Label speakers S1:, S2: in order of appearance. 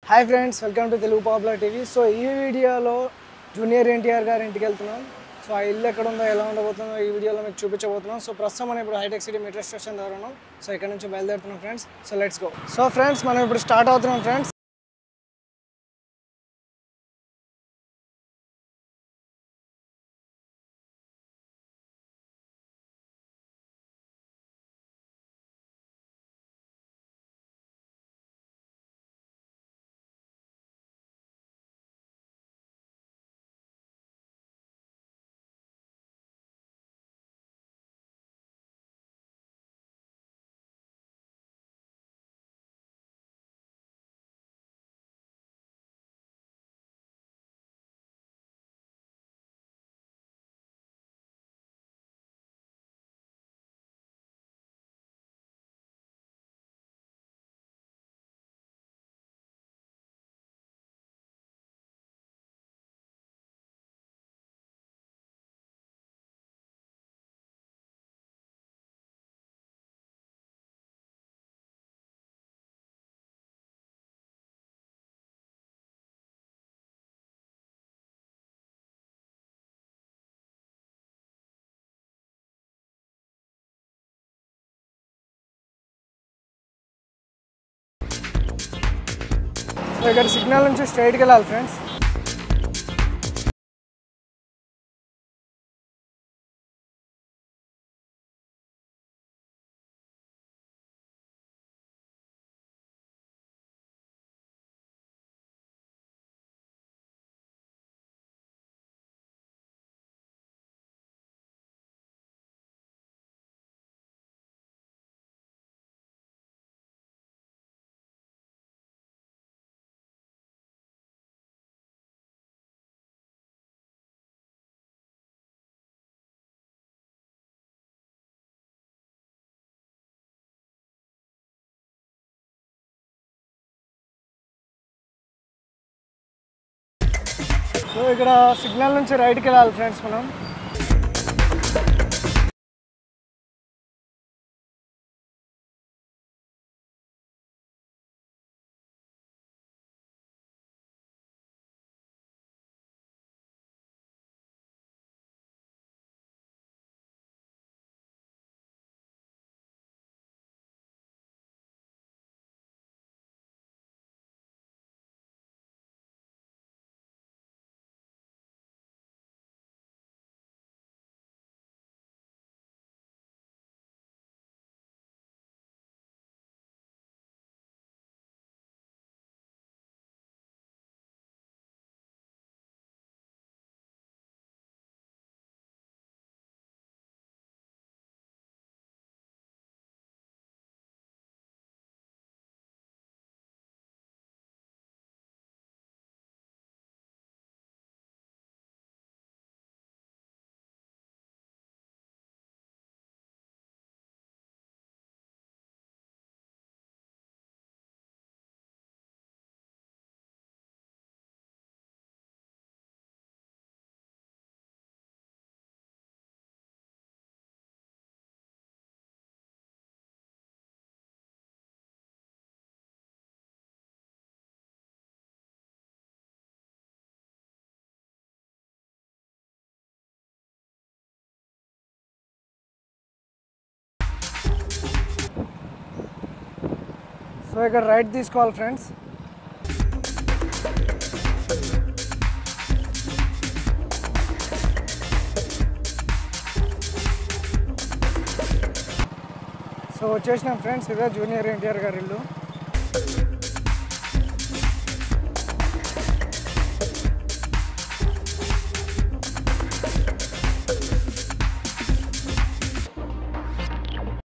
S1: hi friends welcome to Telugu popular TV so ఈ వీడియోలో junior NTR గారి ఇంటికి వెళ్తున్నాం సో ఆ ఇల్లు ఎక్కడ ఉందో ఎలా ఉండబోతుందో ఈ వీడియోలో మీకు చూపించబోతున్నాం సో ప్రస్తుతం మనం ఇప్పుడు హైటెక్ సిటీ మెట్రో స్టేషన్ దగ్గర ఉన్నాం సో ఇక్కడ నుంచి బయలుదేరుతున్నాం friends so let's go so friends మనం ఇప్పుడు స్టార్ట్ అవుతున్నాం ఫ్రెండ్స్ సో ఇక్కడ సిగ్నల్ నుంచి స్ట్రైట్కి వెళ్ళాలి ఫ్రెండ్స్ సో ఇక్కడ సిగ్నల్ నుంచి రైట్కి వెళ్ళాలి ఫ్రెండ్స్ మనం సో ఇక్కడ రైట్ తీసుకోవాలి ఫ్రెండ్స్ సో వచ్చేసినాం ఫ్రెండ్స్ ఇదే జూనియర్ ఎన్టీఆర్ గారి ఇల్లు